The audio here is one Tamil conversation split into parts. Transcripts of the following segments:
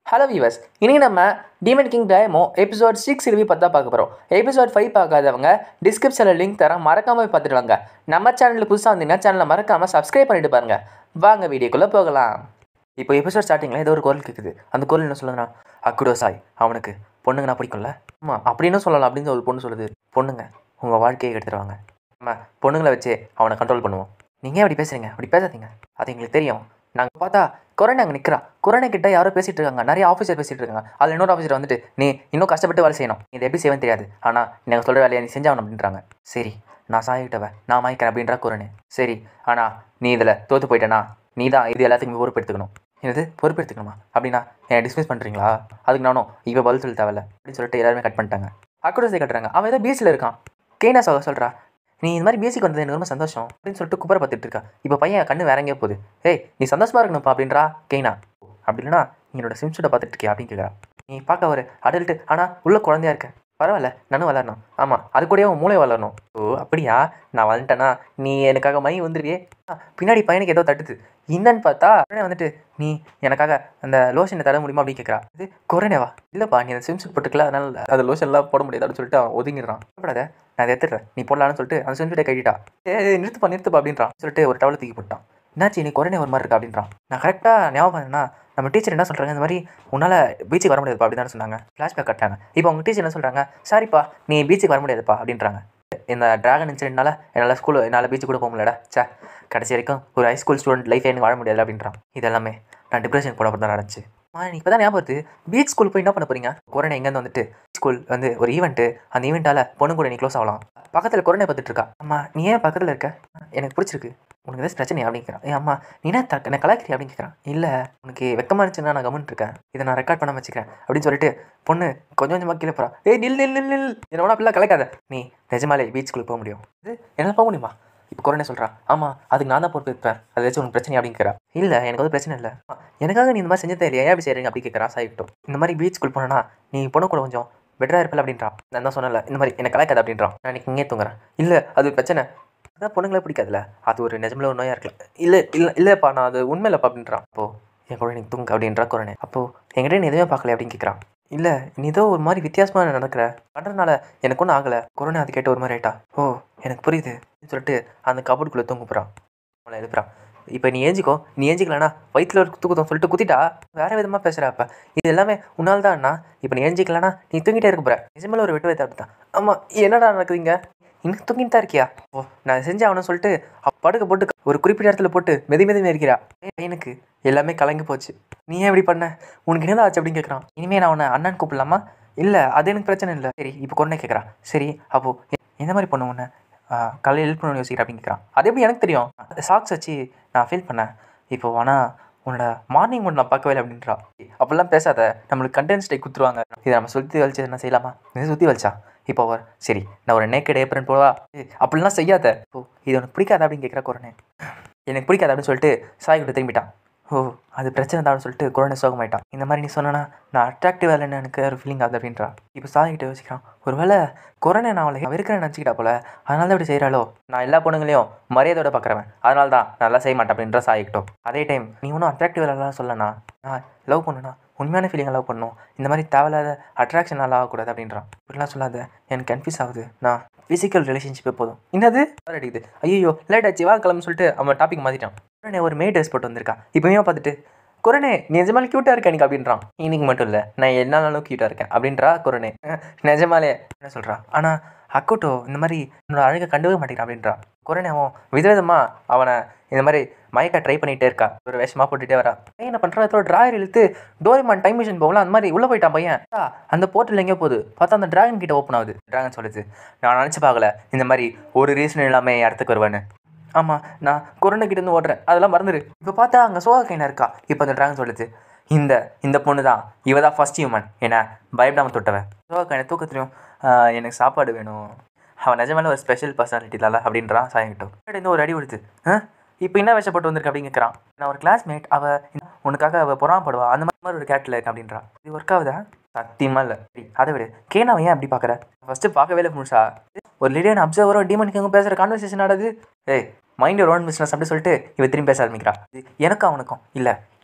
ஹலோ வியூவர்ஸ் இன்னைக்கு நம்ம demon king Daimao episode six review பார்த்தா பார்க்க போகிறோம் எபிசோட் ஃபைவ் பார்க்காதவங்க டிஸ்கிரிப்ஷனில் லிங்க் தரேன் மறக்காம போய் பார்த்துட்டு வாங்க நம்ம சேனலுக்கு புதுசாக வந்தீங்கன்னா சேனலை மறக்காமல் சப்ஸ்கிரைப் பண்ணிட்டு பாருங்க வாங்க வீடியோக்குள்ளே போகலாம் இப்போ எபிசோட் ஸ்டார்டிங்கில் ஏதோ ஒரு குரல் கேட்குது அந்த குரல் என்ன சொல்லுதுன்னா அக்குடோ சாய் அவனுக்கு பொண்ணுங்கன்னா பிடிக்கும்ல ஆமாம் அப்படின்னு சொல்லலாம் அப்படின்னு ஒரு பொண்ணு சொல்லுது பொண்ணுங்க உங்கள் வாழ்க்கையை எடுத்துருவாங்க நம்ம பொண்ணுங்களை வச்சு அவனை கண்ட்ரோல் பண்ணுவோம் நீங்கள் அப்படி பேசுறீங்க அப்படி பேசாதீங்க அது எங்களுக்கு தெரியும் நாங்கள் பார்த்தா கொரோனா அங்கே நிற்கிறா கொரோனா கிட்ட யாரோ பேசிட்டு இருக்காங்க நிறைய ஆஃபீஸர் பேசிட்டு இருக்காங்க அதில் இன்னொரு ஆஃபீஸர் வந்துட்டு நீ இன்னும் கஷ்டப்பட்டு வேலை செய்யணும் இது எப்படி செய்வேன்னு தெரியாது ஆனால் நீங்கள் சொல்கிற வேலையை நீ செஞ்சாகணும் அப்படின்றாங்க சரி நான் சாயிட்டவன் நான் வாங்கிக்கிறேன் அப்படின்றா கொரோனே சரி ஆனால் நீ இதில் தோற்று போயிட்டேனா நீ தான் இது எல்லாத்துக்கும் பொறுப்பெடுத்துக்கணும் என்னது பொறுப்பெடுத்துக்கணுமா அப்படின்னா என்னை டிஸ்மிஸ் பண்ணுறீங்களா அதுக்கு நானும் இப்போ பதில் சொல்ல தேவையில்ல அப்படின்னு சொல்லிட்டு எல்லாருமே கட் பண்ணிட்டாங்க அக்குடஸை கட்டுறாங்க அவன் ஏதோ பீச்சில் இருக்கான் கேனா சொல்ல சொல்கிறா நீ இந்த மாதிரி பேசிக் வந்தது எனக்கு ரொம்ப சந்தோஷம் அப்படின்னு சொல்லிட்டு குப்பரை பார்த்துட்டு இருக்கா இப்போ பையன் கண்ணு வேற எங்கேயோ போகுது ஏய் நீ சந்தோஷமா இருக்கணும்ப்பா அப்படின்றா கெய்னா அப்படி இல்லைனா நீ என்னோட சிம்ஷூட்டை பார்த்துட்டு இருக்கியா அப்படின்னு கேட்குறா நீ பார்க்க ஒரு அடல்ட்டு ஆனால் உள்ள குழந்தையா இருக்க பரவாயில்ல நானும் வளரணும் ஆமாம் அது கூடயே உன் மூளை வளரணும் ஓ அப்படியா நான் வளர்ந்துட்டேனா நீ எனக்காக மை வந்துருவியே ஆ, பின்னாடி பையனுக்கு ஏதோ தட்டுது என்னன்னு பார்த்தா உடனே வந்துட்டு நீ எனக்காக அந்த லோஷனை தர முடியுமா அப்படின்னு கேட்குறா இது கொரோனேவா இல்லைப்பா நீ அந்த ஸ்விம்சூட் போட்டுக்கல அதனால அந்த லோஷன்லாம் போட முடியாது அப்படின்னு சொல்லிட்டு அவன் ஒதுங்கிடுறான் கூடாத நான் அதை எடுத்துடுறேன் நீ போடலான்னு சொல்லிட்டு அந்த ஸ்விம்சூட்டை கட்டிட்டா ஏ நிறுத்துப்பா நிறுத்துப்பா அப்படின்றான் சொல்லிட்டு ஒரு டவலை தூக்கி போட்டான் என்னாச்சு நீ கொரோனா ஒரு மாதிரி இருக்கா அப்படின்றான் நான் கரெக்டாக ஞாபகம் பண்ணேன்னா நம்ம டீச்சர் என்ன சொல்கிறாங்க இந்த மாதிரி உன்னால் பீச்சுக்கு வர முடியாதுப்பா அப்படின்னு தானே சொன்னாங்க ஃப்ளாஷ்பேக் கட்டாங்க இப்போ அவங்க டீச்சர் என்ன சொல்கிறாங்க சாரிப்பா நீ பீச்சுக்கு வர முடியாதுப்பா அப்படின்றாங்க இந்த டிராகன் இன்சிடென்ட்னால என்னால் ஸ்கூல் என்னால் பீச்சு கூட போக முடியலடா சே கடைசி வரைக்கும் ஒரு ஹை ஸ்கூல் ஸ்டூடெண்ட் லைஃப் எனக்கு வாழ முடியாது அப்படின்றான் இது எல்லாமே நான் டிப்ரெஷன் போன தான் நடந்துச்சு ஆ நீ இப்போ தான் ஞாபகம் வருது பீச் ஸ்கூல் போய் என்ன பண்ண போறீங்க கொரோனா எங்கேருந்து வந்துட்டு ஸ்கூல் வந்து ஒரு ஈவெண்ட்டு அந்த ஈவெண்ட்டால் பொண்ணு கூட நீ க்ளோஸ் ஆகலாம் பக்கத்தில் கொரோனா பார்த்துட்டு இருக்கா அம்மா நீ ஏன் பக்கத்தில் இருக்க எனக்கு பிடிச்சிருக்கு உனக்கு ஏதாச்சும் பிரச்சனை அப்படிங்கிறான் ஏன் அம்மா நீ என்ன த என்ன கலாய்க்கிறீ அப்படின்னு கேட்குறான் இல்லை உனக்கு வெக்கமாக இருந்துச்சுன்னா நான் கமெண்ட் இருக்கேன் இதை நான் ரெக்கார்ட் பண்ண வச்சுக்கிறேன் அப்படின்னு சொல்லிட்டு பொண்ணு கொஞ்சம் கொஞ்சமாக கீழே போகிறான் ஏய் நில் நில் நில் நில் என்ன வேணா அப்படிலாம் கலாய்க்காத நீ நிஜமாலே பீச்சுக்குள்ளே போக முடியும் இது என்னால் போக முடியுமா இப்போ கொரோனா சொல்கிறான் ஆமாம் அதுக்கு நான் தான் பொறுப்பேற்பேன் அது ஏதாச்சும் உனக்கு பிரச்சனை அப்படின்னு கேட்குறா இல்லை எனக்கு வந்து பிரச்சனை இல்லை "ஆ, எனக்காக நீ இந்த மாதிரி செஞ்சதே இல்லையா ஏன் அப்படி செய்கிறீங்க அப்படி கேட்குறா சாயிட்டும் இந்த மாதிரி பீச்சுக்குள் போனா நீ பொண்ணு கூட கொஞ்சம் பெட்டராக இருப்பல அப்படின்றான் நான் தான் சொன்னல இந்த மாதிரி எனக்கு கலாய்க்காது அப்படின்றான் நான் இன்னைக்கு இங்கே தூங்குறேன் இல்லை அது பிரச்சனை அதான் பொண்ணுங்களே பிடிக்காதுல்ல அது ஒரு நிஜமில் ஒரு நோயாக இருக்கலாம் இல்லை இல்லை இல்லைப்பா நான் அது உண்மை இல்லைப்பா அப்படின்றான் அப்போ என் கூட நீ தூங்க அப்படின்றா குரணே அப்போ என்கிட்ட நீ எதுவுமே பார்க்கல அப்படின்னு கேட்குறான் இல்லை நீ ஏதோ ஒரு மாதிரி வித்தியாசமாக நடக்கிற பண்ணுறதுனால எனக்கு ஒன்றும் ஆகலை கொரோனா அது கேட்ட ஒரு மாதிரி ஆயிட்டா ஓ எனக்கு புரியுது அப்படின்னு சொல்லிட்டு அந்த கபோர்டுக்குள்ளே தூங்க போகிறான் அவளை எழுப்புறான் இப்போ நீ ஏஞ்சிக்கோ நீ ஏஞ்சிக்கலனா வயிற்றுல ஒரு தூக்கத்தம் சொல்லிட்டு குத்திட்டா வேற விதமாக பேசுகிற அப்போ இது எல்லாமே உன்னால் தான்ண்ணா இப்போ நீ ஏஞ்சிக்கலனா நீ தூங்கிட்டே இருக்க போற நிஜமால ஒரு வெட்டு வைத்த அப்படித்தான் ஆமாம் என்னடா நடக்குதுங்க இன்னும் தூங்கிட்டு தான் இருக்கியா ஓ நான் செஞ்சு அவனை சொல்லிட்டு அவ படுக்க போட்டு ஒரு குறிப்பிட்ட இடத்துல போட்டு மெதி மெதி இருக்கிறா எனக்கு எல்லாமே கலங்கி போச்சு நீ ஏன் இப்படி பண்ண உனக்கு என்னதான் ஆச்சு அப்படின்னு கேட்குறான் இனிமேல் நான் அவனை அண்ணன் கூப்பிடலாமா இல்லை அது எனக்கு பிரச்சனை இல்லை சரி இப்போ கொண்டே கேட்குறான் சரி அப்போ எ- எந்த மாதிரி பண்ண உன்னை காலையில் ஹெல்ப் பண்ணணும்னு யோசிக்கிறேன் அப்படின்னு கேட்குறான் அது எப்படி எனக்கு தெரியும் சாக்ஸ் வச்சு நான் ஃபீல் பண்ணேன் இப்போ ஆனால் உன்னோட மார்னிங் மட்டும் நான் பார்க்கவே இல்லை அப்படின்றா அப்படிலாம் பேசாத நம்மளுக்கு கண்டென்ட் ஸ்டே கொடுத்துருவாங்க இதை நம்ம சுற்றி வலிச்சு என்ன செய்யலாமா இது சுற்றி வலிச்சா இப்போ அவர் சரி நான் ஒரு நேக்கட் ஏப்ரன் போவா ஏய், அப்படிலாம் செய்யாத ஓ இது உனக்கு பிடிக்காதா அப்படின்னு கேட்குறா குரணே எனக்கு பிடிக்காது அப்படின்னு சொல்லிட்டு சாய் கிட்ட திரும்பிட்டான் ஓ அது பிரச்சனை தான் சொல்லிட்டு குழந்தை சோகமாயிட்டான் இந்த மாதிரி நீ சொன்னா நான் அட்ராக்டிவ் இல்லைன்னு எனக்கு ஒரு ஃபீலிங் ஆகுது அப்படின்றா இப்போ சாய் கிட்ட யோசிக்கிறான் ஒருவேளை கொரோனா நான் அவளை இருக்கிறேன்னு நினச்சிக்கிட்டா போல அதனால தான் இப்படி செய்கிறாளோ நான் எல்லா பொண்ணுங்களையும் மரியாதையோட பார்க்குறவன் அதனால தான் நல்லா செய்ய மாட்டேன் அப்படின்ற சாய்க்கிட்டோம் அதே டைம் நீ ஒன்றும் அட்ராக்டிவ் இல்லைலாம் சொல்லனா நான் லவ் பண்ணுனா உண்மையான ஃபீலிங்கை லவ் பண்ணணும் இந்த மாதிரி தேவையில்லாத அட்ராக்ஷன் நல்லா ஆகக்கூடாது அப்படின்றான் இப்படிலாம் சொல்லாத எனக்கு கன்ஃபியூஸ் ஆகுது நான் ஃபிசிக்கல் ரிலேஷன்ஷிப்பே போதும் என்னது அடிக்குது ஐயோ லேட் ஆச்சு வா கிளம்பு சொல்லிட்டு அவன் டாபிக் மாற்றிட்டான் குரணே ஒரு மே ட்ரெஸ் போட்டு வந்திருக்கா இப்போயும் பார்த்துட்டு குரணே நீ நிஜமாலே க்யூட்டாக இருக்க எனக்கு அப்படின்றான் இன்னைக்கு மட்டும் இல்லை நான் எல்லா நாளும் க்யூட்டாக இருக்கேன் அப்படின்றா குரணே அஹ், நிஜமாலே என்ன சொல்கிறா ஆனால் அக்கோட்டோ இந்த மாதிரி என்னோட அழகை கண்டுவே மாட்டேங்கிறான் அப்படின்றா குரணே அவன் விதவிதமாக அவனை இந்த மாதிரி மயக்க ட்ரை பண்ணிகிட்டே இருக்கா ஒரு வேஷமாக போட்டுகிட்டே வரா பையன் என்ன பண்ணுறா இதோட ட்ராயர் இழுத்து டோரிமான் டைம் மிஷின் போகலாம் அந்த மாதிரி உள்ளே போயிட்டான் பையன் ஆ, அந்த போர்ட்டல் எங்கேயோ போகுது பார்த்தா அந்த டிராகன் கிட்ட ஓப்பன் ஆகுது டிராகன் சொல்லுது நான் நினச்சி பார்க்கல இந்த மாதிரி ஒரு ரீசன் இல்லாமல் என் இடத்துக்கு வருவேன்னு ஆமாம் நான் கொரோனா கிட்ட இருந்து ஓடுறேன் அதெல்லாம் மறந்துடு இப்போ பார்த்தா அங்கே சோகா கைனா இருக்கா இப்போ அந்த டிராகன் சொல்லுது இந்த இந்த பொண்ணு தான் இவ தான் ஃபஸ்ட் ஹியூமன் என்ன பயப்படாமல் தொட்டவன் சோகா கைனை தூக்கத்துலையும் "ஆஹ், எனக்கு சாப்பாடு வேணும் அவன் நிஜமால ஒரு ஸ்பெஷல் பர்சனாலிட்டி தால அப்படின்றான் சாயங்கிட்டோம் இருந்து ஒரு அடி கொடுத்து ஆ இப்போ என்ன விஷப்பட்டு வந்திருக்கு அப்படின்னு கேட்குறான் நான் ஒரு கிளாஸ்மேட் அவ உனக்காக அவ பொறாமப்படுவா அந்த மாதிரி ஒரு கேட்டில் இருக்கு அப்படின்றா இது ஒர்க் ஆகுதா சத்தியமா இல்லை சரி அதை விடு கேனாவை ஏன் அப்படி பார்க்குற ஃபஸ்ட்டு பார்க்கவே இல்லை முழுசா ஒரு லிடியன் அப்சர்வரும் டீமனுக்கு எங்கே பேசுகிற கான்வர்சேஷன் ஆடுது ஏய் மைண்ட் யோர் ஓன் பிஸ்னஸ் அப்படி சொல்லிட்டு இவ திரும்பி பேச ஆரம்பிக்கிறா இது எனக்கும் அவனுக்கும் இல்லை இது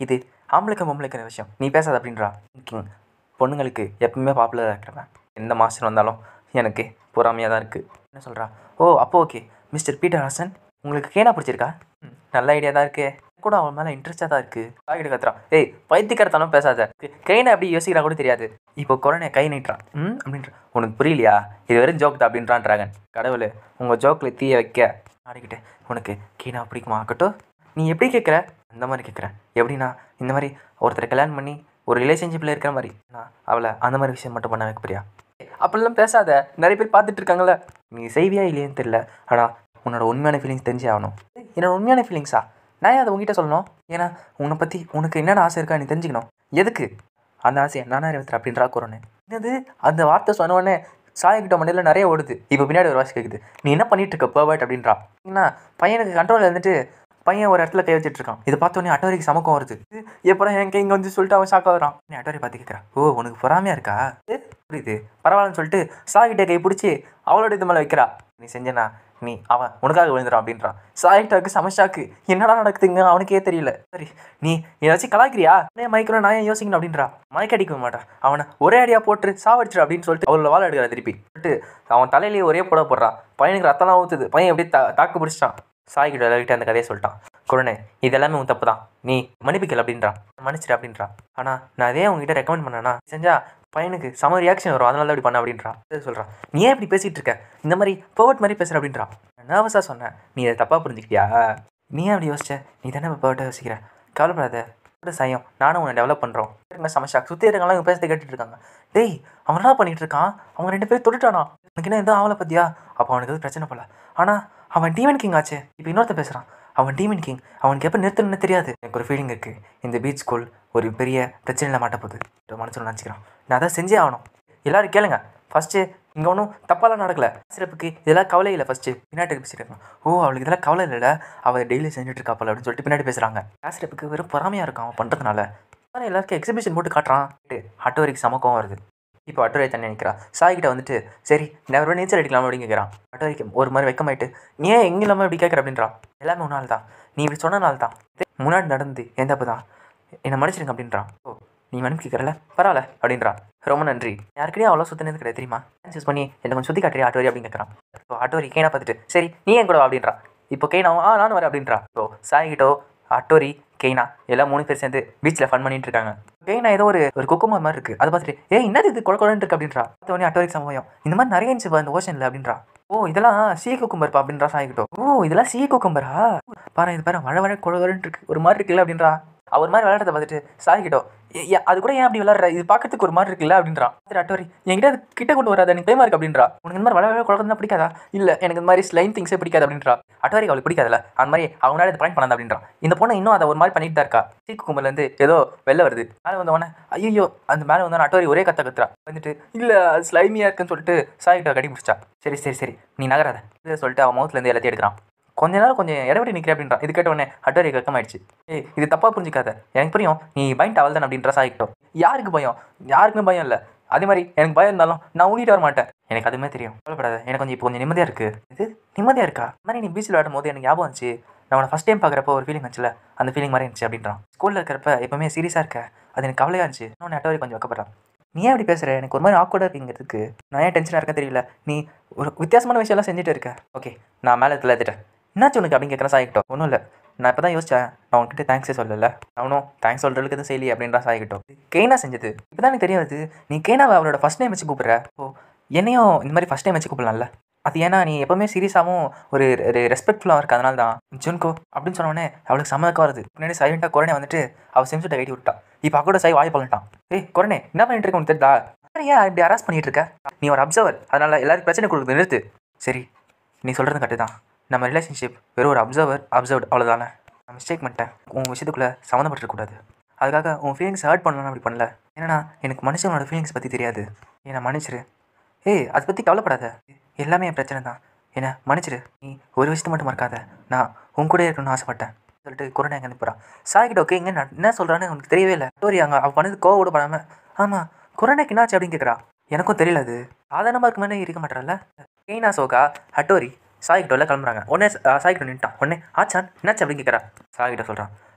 ஆம்பளைக்கு பொம்பளைக்கு விஷயம் நீ பேசாத அப்படின்றா கிங் பொண்ணுங்களுக்கு எப்பவுமே பாப்புலராக இருக்கிறவன் எந்த மாஸ்டர் வந்தாலும் எனக்கு பொறாமையாக தான் இருக்குது என்ன சொல்கிறா ஓ அப்போ ஓகே மிஸ்டர் பீட்டர் ஹாசன் உங்களுக்கு கேனா பிடிச்சிருக்கா ம், நல்ல ஐடியா தான் இருக்கே கூட அவன் மேலே இன்ட்ரெஸ்டாக தான் இருக்குது சாகிட்டு கத்துறான் ஏய் பைத்தியக்காரத்தனம் பேசாத கைனை எப்படி யோசிக்கிறா கூட தெரியாது இப்போ கொரோனா கை நீட்டுறான் ம் அப்படின்ற உனக்கு புரியலையா இது வெறும் ஜோக் தான் அப்படின்றான் டிராகன் கடவுள் உங்கள் ஜோக்கில் தீய வைக்க ஆடிக்கிட்டு உனக்கு கீனா பிடிக்குமா ஆகட்டும் நீ எப்படி கேட்குற அந்த மாதிரி கேட்குறேன் எப்படின்னா இந்த மாதிரி ஒருத்தரை கல்யாணம் பண்ணி ஒரு ரிலேஷன்ஷிப்பில் இருக்கிற மாதிரி நான் அவளை அந்த மாதிரி விஷயம் மட்டும் பண்ண வைக்க போறியா அப்படிலாம் பேசாத நிறைய பேர் பார்த்துட்டு இருக்காங்களே நீ செய்வியா இல்லையான்னு தெரியல ஆனால் உன்னோட உண்மையான ஃபீலிங்ஸ் தெரிஞ்சே ஆகணும் என்னோட உண்மையான ஃபீலிங்ஸா நான் ஏன் அதை உங்ககிட்ட சொல்லணும் ஏன்னா உன்னை பற்றி உனக்கு என்னென்ன ஆசை இருக்கா நீ தெரிஞ்சுக்கணும் எதுக்கு அந்த ஆசையை நானா இருபத்தி அப்படின்றா குறோன்னு என்னது அந்த வார்த்தை சொன்ன உடனே சாயக்கிட்ட மண்ணில் நிறைய ஓடுது இப்போ பின்னாடி ஒரு வாசி கேட்குது நீ என்ன பண்ணிட்டு இருக்க பர்வர்ட் அப்படின்றா என்ன பையனுக்கு கண்ட்ரோல் இருந்துட்டு பையன் ஒரு இடத்துல கை வச்சிட்டு இருக்கான் இதை பார்த்த உடனே அட்டோரிக்கு சமக்கம் வருது எப்படா என் கை இங்கே வந்து சொல்லிட்டு அவன் ஷாக்காக வரான் நீ அட்டோரி பார்த்து கேட்குறான் ஓ உனக்கு பொறாமையா இருக்கா ஏ, புரியுது பரவாயில்லன்னு சொல்லிட்டு சாகிட்ட கை பிடிச்சி அவளோட இது மேலே வைக்கிறா நீ செஞ்சனா நீ அவன் உனக்காக விழுந்துறான் அப்படின்றான் சாகிட்டாக்கு சமஷாக்கு என்னடா நடக்குதுங்க அவனுக்கே தெரியல சரி நீ ஏதாச்சும் கலாய்க்கிறியா ஏன் மயக்கிறோம் நான் ஏன் யோசிக்கணும் அப்படின்றா மயக்க அடிக்க மாட்டான் அவனை ஒரே அடியா போட்டு சாவடிச்சிரு அப்படின்னு சொல்லிட்டு அவளோட வாழை எடுக்கிறா திருப்பி சொல்லிட்டு அவன் தலையிலேயே ஒரே போட போடுறான் பையனுக்கு ரத்தம்லாம் ஊற்றுது பையன் எப்படி தா தாக்கு பிடிச்சிட்டான் சாய்கிட்ட எல்லார்கிட்ட அந்த கதையை சொல்லிட்டான் குருணே இது எல்லாமே உன் தப்பு தான் நீ மன்னிப்பிக்கல அப்படின்றான் மன்னிச்சிடு அப்படின்றான் ஆனால் நான் அதே உங்ககிட்ட ரெக்கமெண்ட் பண்ணேன்னா செஞ்சா பையனுக்கு சம ரியாக்ஷன் வரும் அதனால தான் இப்படி பண்ண அப்படின்றான் சரி சொல்கிறான் நீ ஏன் இப்படி பேசிகிட்டு இருக்க இந்த மாதிரி பர்வர்ட் மாதிரி பேசுகிற அப்படின்றான் நர்வஸாக சொன்னேன் நீ அதை தப்பாக புரிஞ்சுக்கிட்டியா நீ ஏன் அப்படி யோசிச்ச நீ தானே இப்போ பர்வர்ட்டாக யோசிக்கிற கவலைப்படாத கூட சயம் நானும் உன்னை டெவலப் பண்ணுறோம் இருங்க சமஷா சுற்றி இருக்கவங்களாம் இவங்க பேசுறதை கேட்டுட்டு இருக்காங்க டேய் அவன் என்ன பண்ணிட்டு இருக்கான் அவங்க ரெண்டு பேரும் தொட்டுட்டானா உனக்கு என்ன எதுவும் ஆவலை பத்தியா அப்போ அவனுக்கு எதுவும் பிரச்சனை போல ஆனால் அவன் டீமன் கிங் ஆச்சே இப்போ இன்னொருத்த பேசுகிறான் அவன் டீமன் கிங் அவனுக்கு எப்போ நிறுத்தணும்னு தெரியாது எனக்கு ஒரு ஃபீலிங் இருக்குது இந்த பீச் ஸ்கூல் ஒரு பெரிய பிரச்சனையில் மாட்ட போகுது மனசில் நினச்சிக்கிறான் நான் அதை செஞ்சே ஆகணும் எல்லாரும் கேளுங்க ஃபஸ்ட்டு இங்கே ஒன்றும் தப்பாலாம் நடக்கல சிறப்புக்கு இதெல்லாம் கவலை இல்லை ஃபஸ்ட்டு பின்னாடி பேசிட்டு இருக்கான் ஓ அவளுக்கு இதெல்லாம் கவலை இல்லைல்ல அவள் டெய்லி செஞ்சுட்டு இருக்காப்பல அப்படின்னு சொல்லிட்டு பின்னாடி பேசுகிறாங்க ஆசிரியப்புக்கு வெறும் பொறாமையாக இருக்கும் அவன் பண்ணுறதுனால ஆனால் எல்லாருக்கும் எக்ஸிபிஷன் போட்டு காட்டுறான் அட்டோ வரைக்கும் சமக்கம் வருது இப்போ அட்டோரை தண்ணி நிற்கிறா சாய்கிட்ட வந்துட்டு சரி நான் ஒரு நீச்சல் அடிக்கலாம் அப்படின்னு கேட்குறான் அட்டோரிக்கு ஒரு மாதிரி வெக்கமாயிட்டு நீ ஏன் எங்கே இல்லாமல் இப்படி கேட்குற அப்படின்றான் எல்லாமே உன்னால் தான் நீ இப்படி சொன்னனால தான் முன்னாடி நடந்து எந்த தப்பு தான் என்னை மன்னிச்சிருங்க அப்படின்றான் ஓ நீ மன்னிப்பு கேட்குறல பரவாயில்ல அப்படின்றான் ரொம்ப நன்றி யாருக்கிட்டே அவ்வளோ சுத்தினது கிடையாது தெரியுமா யூஸ் பண்ணி என்ன கொஞ்சம் சுற்றி காட்டுறியா ஆட்டோரி அப்படின்னு கேட்குறான் இப்போ ஆட்டோரி கேனா பார்த்துட்டு சரி நீ என் கூட வா அப்படின்றான் இப்போ கேனாவும் ஆ நானும் வரேன் அப்படின்றா இப்போ சாய்கிட்டோ அட்டோரி கெய்னா எல்லாம் மூணு பேர் சேர்ந்து பீச்சில் ஃபன் பண்ணிட்டு இருக்காங்க கெய்னா ஏதோ ஒரு ஒரு குக்குமார் மாதிரி இருக்கு அதை பார்த்துட்டு ஏ என்னது இது குழ குழன்னு இருக்கு அப்படின்றா உடனே அட்டோரிக் சமயம் இந்த மாதிரி நிறைய இருந்துச்சு பா இந்த ஓஷனில் அப்படின்றா ஓ இதெல்லாம் சீ குக்கும்பர்ப்பா அப்படின்றா சாய்கிட்டோ ஓ இதெல்லாம் சீ குக்கும்பரா பாரு இது பாரு மழை மழை குழ குழன்னு இருக்கு ஒரு மாதிரி இருக்குல்ல அப்படின்றா அவர் மாதிரி விளையாடுறத பார்த்துட்டு சாய்கிட்டோ "ஏ, ஏ, அது கூட ஏன் அப்படி விளையாடுற இது பார்க்கறதுக்கு ஒரு மாதிரி இருக்குல்ல அப்படின்றான் சரி அட்டோரி என்கிட்ட அது கிட்ட கொண்டு வராது எனக்கு பயமா இருக்கு அப்படின்றா உனக்கு இந்த மாதிரி வளர குழந்தை பிடிக்காதா இல்ல எனக்கு இந்த மாதிரி ஸ்லைம் திங்ஸே பிடிக்காது அப்படின்றா அட்டோரி அவளுக்கு பிடிக்காதுல்ல அந்த மாதிரி அவனால இதை பாயிண்ட் பண்ணாத அப்படின்றான் இந்த பொண்ணு இன்னும் அதை ஒரு மாதிரி பண்ணிட்டு தான் இருக்கா சீக்கு கும்பர்ல இருந்து ஏதோ வெளில வருது மேலே வந்தவொடனே ஐயோ அந்த மேலே வந்தவன அட்டோரி ஒரே கத்த கத்துறா வந்துட்டு இல்ல அது ஸ்லைமியா இருக்குன்னு சொல்லிட்டு சாய்கிட்ட கட்டி பிடிச்சா சரி சரி சரி நீ நகராத இதை சொல்லிட்டு அவன் மவுத்துல இருந்து எல்லாத்தையும் எடுக்கிறான் கொஞ்ச நேரம் கொஞ்சம் இடவெடி நிற்கிற அப்படின்றான் இது கேட்ட உடனே அட்டோரி கக்கமாயிடுச்சு ஏய் இது தப்பாக புரிஞ்சிக்காத எனக்கு புரியும் நீ பயன்ட்டு அவள் தான் அப்படின்ற சாகிட்டோம் யாருக்கு பயம் யாருக்குமே பயம் இல்லை அதே மாதிரி எனக்கு பயம் இருந்தாலும் நான் ஊங்கிட்டு வர மாட்டேன் எனக்கு அதுவுமே தெரியும் கவலைப்படாத எனக்கு கொஞ்சம் இப்போ கொஞ்சம் நிம்மதியாக இருக்குது இது நிம்மதியாக இருக்கா இந்த மாதிரி நீ பீச்சில் விளையாடும் போது எனக்கு ஞாபகம் வந்துச்சு நான் உன்னை ஃபஸ்ட் டைம் பார்க்குறப்போ ஒரு ஃபீலிங் வந்துச்சுல அந்த ஃபீலிங் மாதிரி இருந்துச்சு அப்படின்றான் ஸ்கூலில் இருக்கிறப்ப எப்பவுமே சீரியஸாக இருக்க அது எனக்கு கவலையாக இருந்துச்சு இன்னொன்று அட்டோரி கொஞ்சம் வைக்கப்படுறான் நீ ஏன் அப்படி பேசுகிற எனக்கு ஒரு மாதிரி ஆக்வர்டாக இருக்குங்கிறதுக்கு நான் ஏன் டென்ஷனாக இருக்கேன் தெரியல நீ ஒரு வித்தியாசமான விஷயம்லாம் செஞ்சுட்டு இருக்க ஓகே நான் மேலே இதில் ஏற்றிட்டேன் என்னாச்சு உனக்கு அப்படின்னு கேட்குறேன் சாய்கிட்டோம் ஒன்றும் இல்லை நான் இப்போ தான் யோசிச்சேன் நான் உன்கிட்ட தேங்க்ஸே சொல்லல அவனும் தேங்க்ஸ் சொல்கிறதுக்கு எதுவும் செய்யலையே அப்படின்றா சாய்கிட்டோம் கெய்னா செஞ்சது இப்போ தான் எனக்கு தெரிய வருது நீ கெய்னாவை அவளோட ஃபஸ்ட் டைம் வச்சு கூப்பிட்ற ஓ என்னையும் இந்த மாதிரி ஃபஸ்ட் டைம் வச்சு கூப்பிடலாம்ல அது ஏன்னா நீ எப்பவுமே சீரியஸாகவும் ஒரு ஒரு ரெஸ்பெக்ட்ஃபுல்லாக இருக்க அதனால தான் ஜுன்கோ அப்படின்னு சொன்ன உடனே அவளுக்கு சம்மதக்கம் வருது முன்னாடி சைலண்டாக குரனே வந்துட்டு அவள் சிம்சுட்டை கட்டி விட்டா இப்போ கூட சாய் வாய் பழட்டான் ஏய் குரனே என்ன பண்ணிட்டு இருக்க உனக்கு தெரியுதா அப்புறம் ஏன் இப்படி ஹராஸ் பண்ணிட்டு இருக்க நீ ஒரு அப்சர்வர் அதனால எல்லாருக்கும் பிரச்சனை கொடுக்குறது நிறுத்து சரி நீ சொல்கிறது கரெக்டு தான் நம்ம ரிலேஷன்ஷிப் வெறும் ஒரு அப்சர்வர் அப்சர்வ்ட் அவ்வளோதானே நான் மிஸ்டேக் பண்ணிட்டேன் உன் விஷயத்துக்குள்ளே சம்மந்தப்பட்டிருக்கக்கூடாது அதுக்காக உன் ஃபீலிங்ஸ் ஹர்ட் பண்ணலாம் அப்படி பண்ணல ஏன்னா எனக்கு மனுஷங்களோட ஃபீலிங்ஸ் பற்றி தெரியாது என்னை மன்னிச்சிரு ஏய் அதை பற்றி கவலைப்படாத எல்லாமே என் பிரச்சனை தான் என்ன மன்னிச்சிரு நீ ஒரு விஷயத்தை மட்டும் மறக்காத நான் உன் கூட இருக்கணும்னு ஆசைப்பட்டேன் சொல்லிட்டு குரனை அங்கே போகிறான் சாய்கிட்ட ஓகே இங்கே என்ன சொல்கிறான்னு உனக்கு தெரியவே இல்லை ஸ்டோரி அங்கே அவள் பண்ணது கோவோட பண்ணாமல் ஆமாம் குரனைக்கு என்னாச்சு அப்படின்னு கேட்குறா எனக்கும் தெரியல அது சாதாரணமாக இருக்க மாதிரி இருக்க மாட்டார்ல கெய்னா சோகா ஹட்டோரி சாய்கிட்டோல கிளம்புறாங்க உடனே சாய்கிட்ட நின்ட்டான் உடனே ஆச்சான் என்னாச்சு அப்படின்னு கேட்குறா சாய்கிட்ட சொல்கிறான்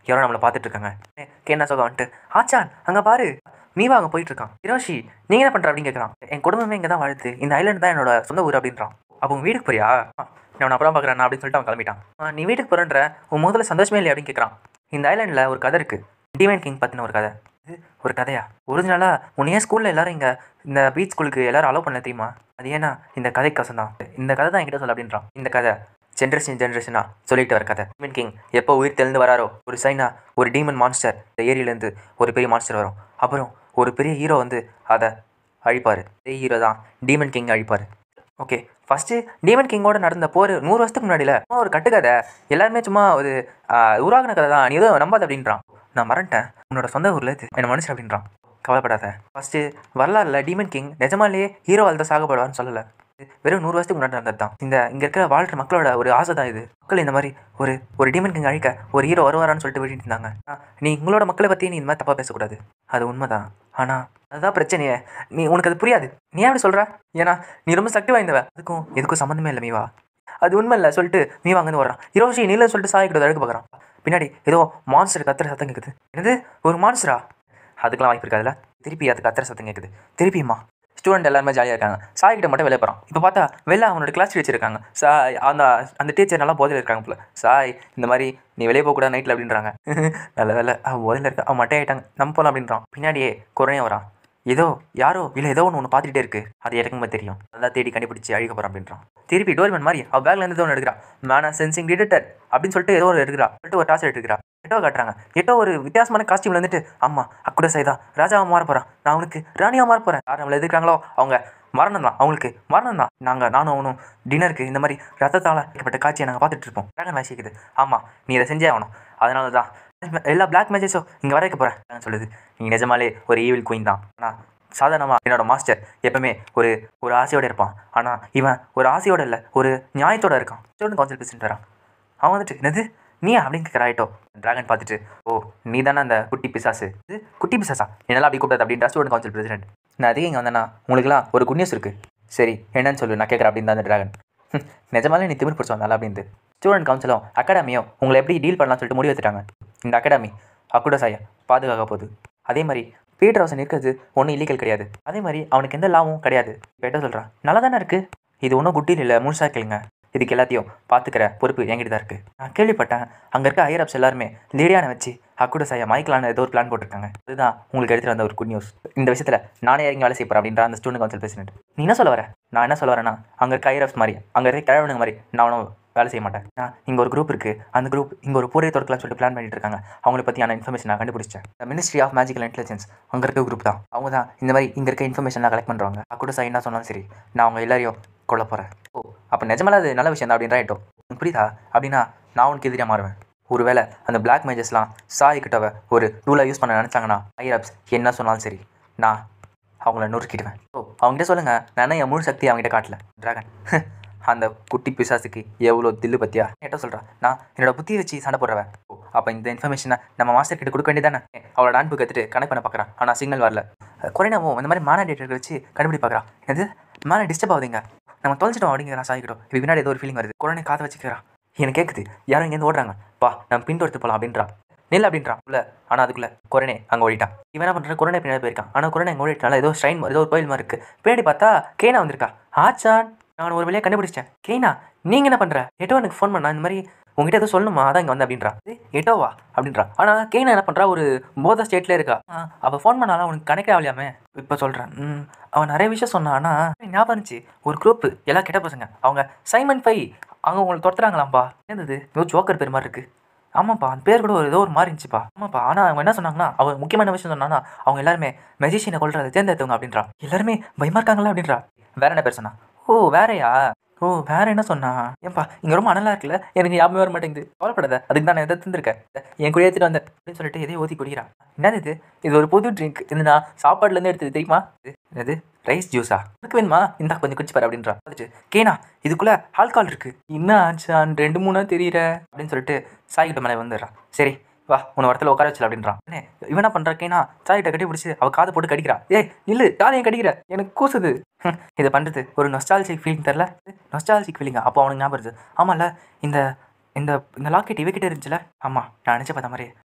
யாரோ நம்மளை பார்த்துட்டு இருக்காங்க கேனா சோகா வந்துட்டு ஆச்சான் அங்கே பாரு மீவா அங்கே போயிட்டு இருக்கான் ஹிரோஷி நீங்க என்ன பண்ற அப்படின்னு கேட்குறான் என் குடும்பமே இங்கே தான் வாழுது இந்த ஐலாண்ட் தான் என்னோட சொந்த ஊர் அப்படின்றான் அப்போ உன் வீட்டுக்கு போறியா "ஆ, நான் உன்னை அப்புறம் பார்க்குறேன் அப்படின்னு சொல்லிட்டு அவன் கிளம்பிட்டான் "ஆ, நீ வீட்டுக்கு போறன்ற உன் முதல்ல சந்தோஷமே இல்லை அப்படின்னு கேட்குறான் இந்த ஐலாண்டில் ஒரு கதை இருக்கு டிவைன் கிங் பற்றின ஒரு கதை இது ஒரு கதையா ஒரிஜினலாக உன்னை ஏன் ஸ்கூலில் எல்லாரும் இங்கே இந்த பீச் ஸ்கூலுக்கு எல்லாரும் அலோவ் பண்ணல தெரியுமா அது ஏன்னா இந்த கதை கசம் தான் இந்த கதை தான் என்கிட்ட சொல்ல அப்படின்றான் இந்த கதை ஜென்ரேஷன் ஜென்ரேஷனா சொல்லிட்டு வர கதை டிமன் கிங் எப்போ உயிர் தெளிந்து வராரோ ஒரு சைனா ஒரு டீமன் மான்ஸ்டர் இந்த ஏரியிலேருந்து ஒரு பெரிய மான்ஸ்டர் வரும் அப்புறம் ஒரு பெரிய ஹீரோ வந்து அதை அழிப்பார் அதே ஹீரோ தான் டீமன் கிங் அழிப்பார் ஓகே ஃபஸ்ட்டு டீமன் கிங்கோட நடந்த போர் நூறு வருஷத்துக்கு முன்னாடியில் சும்மா ஒரு கட்டுக்கதை எல்லாருமே சும்மா ஒரு ஆஹ், உருவாக்குன கதை தான் நீ எதுவும் நம்பாத அப்படின்றான் நான் மறந்துட்டேன் உன்னோட சொந்த ஊரில் இது என்ன மனுஷன் அப்படின்றான் கவலைப்படாத ஃபஸ்ட்டு வரலாறுல டீமன் கிங் நிஜமாலேயே ஹீரோவால் தான் சாகப்படுவார்னு சொல்லலை இது வெறும் நூறு வருஷத்துக்கு முன்னாடி நடந்தது தான் இந்த இங்கே இருக்கிற வாழ்கிற மக்களோட ஒரு ஆசை தான் இது மக்கள் இந்த மாதிரி ஒரு ஒரு டீமன் கிங் அழிக்க ஒரு ஹீரோ வருவாரான்னு சொல்லிட்டு விட்டுட்டு இருந்தாங்க ஆ, நீ உங்களோட மக்களை பற்றி நீ இந்த மாதிரி தப்பாக பேசக்கூடாது அது உண்மைதான் ஆனால் அதுதான் பிரச்சனையே நீ உனக்கு அது புரியாது நீ ஏன் அப்படி சொல்கிற ஏன்னா நீ ரொம்ப சக்தி வாய்ந்தவ அதுக்கும் எதுக்கும் சம்மந்தமே இல்லை மீவா அது உண்மை இல்லை சொல்லிட்டு மீவா அங்கேருந்து வர்றான் ஹிரோஷி நீல சொல்லிட்டு சாய்க்கிட்ட அழுக்கு பார்க்குறான் பின்னாடி ஏதோ மான்ஸ்டர் கத்துற சத்தம் கேட்குது என்னது ஒரு மான்ஸ்டரா அதுக்கெல்லாம் வாய்ப்பு இருக்காதுல்ல திருப்பி அது கத்துற சத்தம் கேட்குது திருப்பியுமா ஸ்டூடெண்ட் எல்லாருமே ஜாலியாக இருக்காங்க சாய் கிட்ட மட்டும் வெளியே போகிறான் இப்போ பார்த்தா வெளில அவனோட கிளாஸ் டீச்சர் இருக்காங்க சாய் அந்த அந்த டீச்சர் நல்லா போதையில் இருக்காங்க போல சாய் இந்த மாதிரி நீ வெளியே போகக்கூடாது நைட்டில் அப்படின்றாங்க நல்ல வேலை அவன் போதையில் இருக்க அவன் மட்டை ஆயிட்டாங்க நம்ம போகலாம் அப்படின்றான் பின்னாடியே குறைய வரான் ஏதோ யாரோ இல்லை ஏதோ ஒன்று ஒன்று பார்த்துட்டே இருக்கு அது எனக்குமே தெரியும் நல்லா தேடி கண்டுபிடிச்சி அழிக்க போகிறான் அப்படின்றான் திருப்பி டோர்மேன் மாதிரி அவள் பேக்ல இருந்து ஏதோ ஒன்று எடுக்கிறா மேனா சென்சிங் டிடெக்டர் அப்படின்னு சொல்லிட்டு ஏதோ ஒரு எடுக்கிறா சொல்லிட்டு ஒரு டாஸ் எடுக்கிறா எட்டோ காட்டுறாங்க எட்டோ ஒரு வித்தியாசமான காஸ்டியூம்ல வந்துட்டு அம்மா அக்குட சைதா ராஜாவா மாற போறான் நான் அவனுக்கு ராணியா மாற போறேன் யார் நம்மளை எதிர்க்கிறாங்களோ அவங்க மரணம் தான் அவங்களுக்கு மரணம் தான் நாங்கள் நானும் அவனும் டின்னருக்கு இந்த மாதிரி ரத்தத்தால் ஏற்பட்ட காட்சியை நாங்கள் பார்த்துட்டு இருப்போம் ட்ராகன் மேட்ச் இருக்குது ஆமாம் நீ இதை செஞ்சே ஆகணும் அதனால தான் எல்லா பிளாக் மேட்சஸும் இங்கே வர வைக்க போகிறேன் சொல்லுது நீ நிஜமாலே ஒரு ஈவில் குயின் தான் ஆனால் சாதாரணமாக என்னோட மாஸ்டர் எப்பவுமே ஒரு ஒரு ஆசையோட இருப்பான் ஆனால் இவன் ஒரு ஆசையோட இல்லை ஒரு நியாயத்தோட இருக்கான் ஸ்டூடெண்ட் கவுன்சில் பிரசிடென்ட் வரான் அவன் வந்துட்டு என்னது நீ அப்படின்னு கேட்குறாயிட்டோ டிராகன் பார்த்துட்டு ஓ நீ தானே அந்த குட்டி பிசாசு இது குட்டி பிசாசா என்னெல்லாம் அப்படி கூப்பிடாது அப்படின்ற ஸ்டூடெண்ட் கவுன்சில் பிரசிடென்ட் நான் அதிகம் இங்கே வந்தேன்னா உங்களுக்குலாம் ஒரு குட் நியூஸ் இருக்குது சரி என்னன்னு சொல்லு நான் கேட்குறேன் அப்படின்னு தான் அந்த டிராகன் நிஜமாலே நீ திமிர் பிடிச்ச வந்தால அப்படின்ட்டு ஸ்டூடெண்ட் கவுன்சிலும் அகாடமியும் உங்களை எப்படி டீல் பண்ணலாம்னு சொல்லிட்டு முடிவு எடுத்துட்டாங்க இந்த அகாடமி அக்குட சாயா பாதுகாக்க போகுது அதே மாதிரி பீட்டர் ஹவுசன் இருக்கிறது ஒன்றும் இல்லீகல் கிடையாது அதே மாதிரி அவனுக்கு எந்த லாபமும் கிடையாது பெட்ட சொல்கிறான் நல்லா தானே இருக்குது இது ஒன்றும் குட்டியில் இல்லை முழுசாக கேளுங்க இதுக்கு எல்லாத்தையும் பார்த்துக்கிற பொறுப்பு என்கிட்ட தான் இருக்குது நான் கேள்விப்பட்டேன் அங்கே இருக்க ஹையர் எல்லாருமே லேடியான வச்சு அக்குட சாயா மைக்கலான ஏதோ ஒரு பிளான் போட்டிருக்காங்க அதுதான் உங்களுக்கு எடுத்துகிட்டு வந்த ஒரு குட் நியூஸ் இந்த விஷயத்தில் நானே இறங்கி வேலை செய்ய போகிறேன் அப்படின்ற அந்த ஸ்டூடெண்ட் கவுன்சில் பிரசிடென்ட் நீ என்ன சொல்ல வர நான் என்ன சொல்ல வரேன்னா அங்கே இருக்க ஹையர் மாதிரி அங்கே இருக்க கிழவனுங்க மாதிரி நான் அவனும் வேலை செய்ய மாட்டேன் நான் இங்கே ஒரு குரூப் இருக்குது அந்த குரூப் இங்கே ஒரு போரே தொடக்கலாம் சொல்லிட்டு பிளான் பண்ணிட்டு இருக்காங்க அவங்கள பற்றியான இன்ஃபர்மேஷன் நான் கண்டுபிடிச்சேன் மினிஸ்ட்ரி ஆஃப் மேஜிக்கல் இன்டெலிஜென்ஸ் அங்கே இருக்க குரூப் தான் அவங்க தான் இந்த மாதிரி இங்கே இருக்க இன்ஃபர்மேஷன்லாம் கலெக்ட் பண்ணுறாங்க அக்கூட சார் என்ன சொன்னாலும் சரி நான் அவங்க எல்லாரையும் கொல்ல போகிறேன் ஓ அப்போ நிஜமால அது நல்ல விஷயம் தான் அப்படின்றாயிட்டோ உனக்கு புரியுதா அப்படின்னா நான் உனக்கு எதிரியாக மாறுவேன் ஒருவேளை அந்த பிளாக் மேஜஸ்லாம் சாய் கிட்டவ ஒரு டூலாக யூஸ் பண்ண நினச்சாங்கன்னா ஐரப்ஸ் என்ன சொன்னாலும் சரி நான் அவங்கள நொறுக்கிடுவேன் ஓ அவங்ககிட்ட சொல்லுங்கள் நான் என் முழு சக்தி அவங்ககிட்ட காட்டல டிராகன் அந்த குட்டி பிசாசுக்கு எவ்வளோ தில்லு பத்தியா கேட்ட சொல்கிறா நான் என்னோட புத்தியை வச்சு சண்டை போடுறவன் ஓ அப்போ இந்த இன்ஃபர்மேஷனை நம்ம மாஸ்டர் கிட்ட கொடுக்க வேண்டியதானே அவளோட அன்பு கற்றுட்டு கனெக்ட் பண்ண பார்க்குறான் ஆனால் சிக்னல் வரல குறைனாவும் இந்த மாதிரி மான டேட்டர் வச்சு கண்டுபிடி பார்க்குறான் என்னது மான டிஸ்டர்ப் ஆகுதுங்க நம்ம தொலைச்சிட்டோம் அப்படிங்கிறான் சாய்க்கிட்டோம் இப்போ பின்னாடி ஏதோ ஒரு ஃபீலிங் வருது குறைனை காதை வச்சுக்கிறான் எனக்கு கேட்குது யாரும் இங்கேருந்து ஓடுறாங்க வா நம்ம பின்தொடர்த்து போகலாம் அப்படின்றான் நெல் அப்படின்றான் உள்ள ஆனால் அதுக்குள்ள குரணே அங்கே ஓடிட்டான் இவன் என்ன பண்ணுறான் குரணை பின்னாடி போயிருக்கான் ஆனால் குரணை அங்கே ஓடிட்டால ஏதோ ஸ்ட்ரைன் ஏதோ ஒரு கோயில் மாதிரி இருக்கு பின்னாடி பார்த்தா கேனா வந்திருக்கா ஆச்சான் நான் ஒரு வழியாக கண்டுபிடிச்சேன் கேனா நீங்கள் என்ன பண்ணுற எட்டோ எனக்கு ஃபோன் பண்ணா இந்த மாதிரி உங்ககிட்ட எதுவும் சொல்லணுமா அதான் இங்கே வந்து அப்படின்றா "ஏய், எட்டோவா அப்படின்றா ஆனால் கேனா என்ன பண்ணுறா ஒரு போத ஸ்டேட்ல இருக்கா ஆ, அவள் ஃபோன் பண்ணாலும் அவனுக்கு கணக்கே ஆகலையாமே இப்போ சொல்கிறேன் ம் அவன் நிறைய விஷயம் சொன்னான் ஆனால் ஞாபகம் இருந்துச்சு ஒரு குரூப் எல்லாம் கெட்ட பசங்க அவங்க சைமன் ஃபை அவங்க உங்களை துரத்துறாங்களாம்ப்பா என்னது ஏதோ ஜோக்கர் பேர் மாதிரி இருக்கு ஆமாப்பா அந்த பேர் கூட ஒரு ஏதோ ஒரு மாதிரி இருந்துச்சுப்பா ஆமாப்பா ஆனால் அவங்க என்ன சொன்னாங்கன்னா அவங்க முக்கியமான விஷயம் சொன்னாங்கன்னா அவங்க எல்லாருமே மெஜிஷியனை கொள்றதை தேர்ந்தெடுத்தவங்க அப்படின்றா எல்லாருமே பயமா இருக்காங்களா அப்படின்றா வேற என்ன பேர் சொன்னா ஓ வேறயா ஓ வேற என்ன சொன்னா ஏன்பா இங்க ரொம்ப அனலா இருக்குல்ல எனக்கு ஞாபகம் வர மாட்டேங்குது கவலைப்படாத அதுக்கு தான் நான் எதை தந்திருக்கேன் என் கூட ஏற்றிட்டு வந்தேன் அப்படின்னு சொல்லிட்டு எதையும் ஊற்றி குடிக்கிறான் என்னது இது இது ஒரு புது ட்ரிங்க் இது நான் சாப்பாடுலேருந்து எடுத்தது தெரியுமா இது என்னது ரைஸ் ஜூஸா உனக்கு வேணுமா இந்தா கொஞ்சம் குடிச்சு பாரு அப்படின்றா பார்த்துட்டு கேனா இதுக்குள்ள ஆல்கால் இருக்கு என்ன ஆச்சான் ரெண்டு மூணா தெரியற அப்படின்னு சொல்லிட்டு சாய்கிட்ட மேலே வந்துடுறான் சரி வா உன்னை இடத்துல உட்கார வச்சல அப்படின்றான் என்ன இவன் என்ன பண்றா கேனா சாய்கிட்ட கட்டி பிடிச்சி அவ காதை போட்டு கடிக்கிறா ஏய் நில்லு காதையும் கடிக்கிற எனக்கு கூசுது ஹம், இதை பண்றது ஒரு நொஸ்டாலஜிக் ஃபீலிங் தெரில நொஸ்டாலஜிக் ஃபீலிங்கா அப்போ அவனுக்கு ஞாபகம் வருது ஆமாம்ல இந்த இந்த இந்த லாக்கெட் இவகிட்ட இருந்துச்சுல ஆமாம் நான் நினச்ச பார்த்த மாதிரி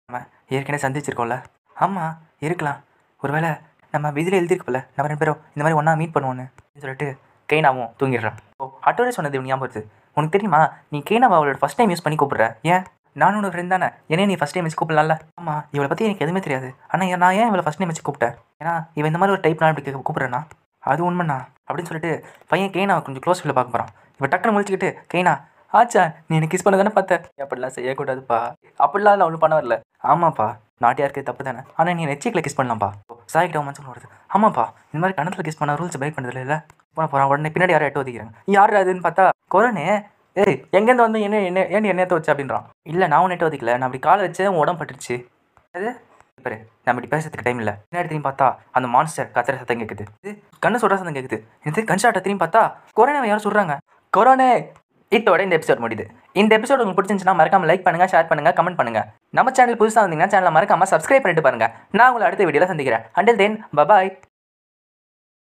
நம்ம ஏற்கனவே சந்திச்சிருக்கோம்ல ஆமாம் இருக்கலாம் ஒருவேளை நம்ம விதியில் எழுதியிருக்கோம்ல நம்ம ரெண்டு பேரும் இந்த மாதிரி ஒன்றா மீட் பண்ணுவோன்னு சொல்லிட்டு கெய்னாவும் தூங்கிடுறான் ஓ ஆட்டோலே சொன்னது இவனுக்கு ஞாபகம் வருது உனக்கு தெரியுமா நீ கெய்னாவை அவளோட ஃபஸ்ட் டைம் யூஸ் பண்ணி கூப்பிட்ற ஏன் நானும் உன்னோட ஃப்ரெண்ட் தானே என்னைய நீ ஃபஸ்ட் டைம் வச்சு கூப்பிடலாம்ல ஆமாம் இவளை பற்றி எனக்கு எதுவுமே தெரியாது ஆனால் நான் ஏன் இவளை ஃபஸ்ட் டைம் வச்சு கூப்பிட்டேன் ஏன்னா இவன் இந்த மாதிரி ஒரு டைப் நான் இப்படி கூப்பிட்றேன்னா அது உண்மைண்ணா அப்படின்னு சொல்லிட்டு பையன் கெய்னாவை கொஞ்சம் க்ளோஸ் ஃபீல் பார்க்க போகிறான் இவன் டக்குன்னு முடிச்சுக்கிட்டு கெய்னா ஆச்சா நீ எனக்கு கிஸ் பண்ண தானே பார்த்த அப்படிலாம் செய்யக்கூடாதுப்பா அப்படிலாம் நான் ஒன்றும் பண்ண வரல ஆமாப்பா நாட்டியா இருக்கிறது தப்பு தானே ஆனால் நீ நெச்சிக்கில் கிஸ் பண்ணலாம்ப்பா சாய்கிட்ட மனசு வருது ஆமாப்பா இந்த மாதிரி கணத்தில் கிஸ் பண்ண ரூல்ஸ் பிரேக் பண்ணுறது இல்லை போன போகிறான் உடனே பின்னாடி யாரும் எட்டு ஒதுக்கிறாங்க யார் அதுன்னு பார்த்தா கொரோனே ஏய் எங்கேருந்து வந்து என்ன என்ன ஏன் என்னத்தை வச்சு அப்படின்றான் இல்லை நான் உன்னை ஒதுக்கல நான் அப்படி காலை வச்சு உன் உடம்பு பட்டுருச்சு அது பாரு நம்ம இப்படி பேசுறதுக்கு டைம் இல்லை பின்னாடி திரும்பி பார்த்தா அந்த மான்ஸ்டர் கத்துற சத்தம் கேட்குது இது கண்ணு சொல்கிற சத்தம் கேட்குது இது கன்ஷாட்டை திரும்பி பார்த்தா கொரோனா யாரும் சொல்கிறாங்க கொரோனே இதோட இந்த எபிசோட் முடியுது இந்த எபிசோட் உங்களுக்கு பிடிச்சிருந்துச்சுன்னா மறக்காம லைக் பண்ணுங்க ஷேர் பண்ணுங்க கமெண்ட் பண்ணுங்க நம்ம சேனல் புதுசாக வந்தீங்கன்னா சேனலை மறக்காம சப்ஸ்கிரைப் பண்ணிட்டு பாருங்க நான் உங்களை அடுத்த வீடியோவில் சந்திக்கிறேன் அண்டில் தென் பபாய்